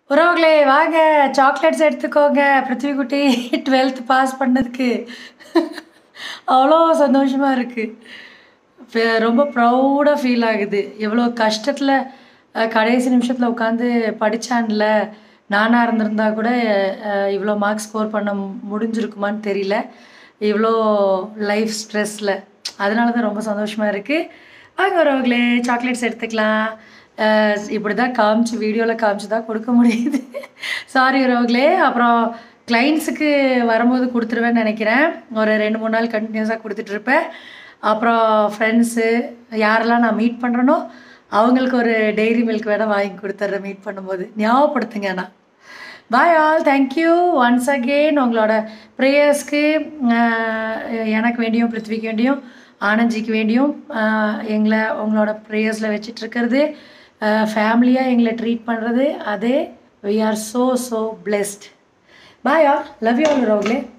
உறவுகளே வாங்க சாக்லேட்ஸ் எடுத்துக்கோங்க பிருத்திவிக்குட்டி டுவெல்த் பாஸ் பண்ணதுக்கு அவ்வளோ சந்தோஷமாக இருக்குது ரொம்ப ப்ரௌடாக ஃபீல் ஆகுது எவ்வளோ கஷ்டத்தில் அஹ், கடைசி நிமிஷத்தில் உட்காந்து படித்தான்ல நானாக இருந்திருந்தா கூட அஹ், இவ்வளோ மார்க் ஸ்கோர் பண்ண மு- முடிஞ்சிருக்குமான்னு தெரியல இவ்வளோ லைஃப் ஸ்ட்ரெஸ்ஸில் அதனால தான் ரொம்ப சந்தோஷமாக இருக்குது வாங்க உறவுகளே சாக்லேட்ஸ் எடுத்துக்கலாம் அஹ், இப்படி தான் காமிச்சு வீடியோவில் காமிச்சு தான் கொடுக்க முடியுது சாரி உறவுகளே அப்புறம் கிளைண்ட்ஸுக்கு வரும்போது கொடுத்துருவேன்னு நினைக்கிறேன் ஒரு ரெண்டு மூணு நாள் கண்டினியூஸாக கொடுத்துட்ருப்பேன் அப்புறம் ஃப்ரெண்ட்ஸு யாரெல்லாம் நான் மீட் பண்ணுறேனோ அவங்களுக்கு ஒரு டெய்ரி மில்க் வேணால் வாங்கி கொடுத்துட்றேன் மீட் பண்ணும்போது ஞாபகப்படுத்துங்க நான் bye all thank you once again உங்களோட ப்ரேயர்ஸ்க்கு எனக்கு வேண்டியும் பிருத்விக்கு வேண்டியும் ஆனந்திக்கு வேண்டியும் அஹ், எங்களை உங்களோட ப்ரேயர்ஸில் வச்சிட்ருக்கிறது ஃபேமிலியாக எங்களை ட்ரீட் பண்ணுறது அதே we are so so blessed bye all love you all ரோக்லே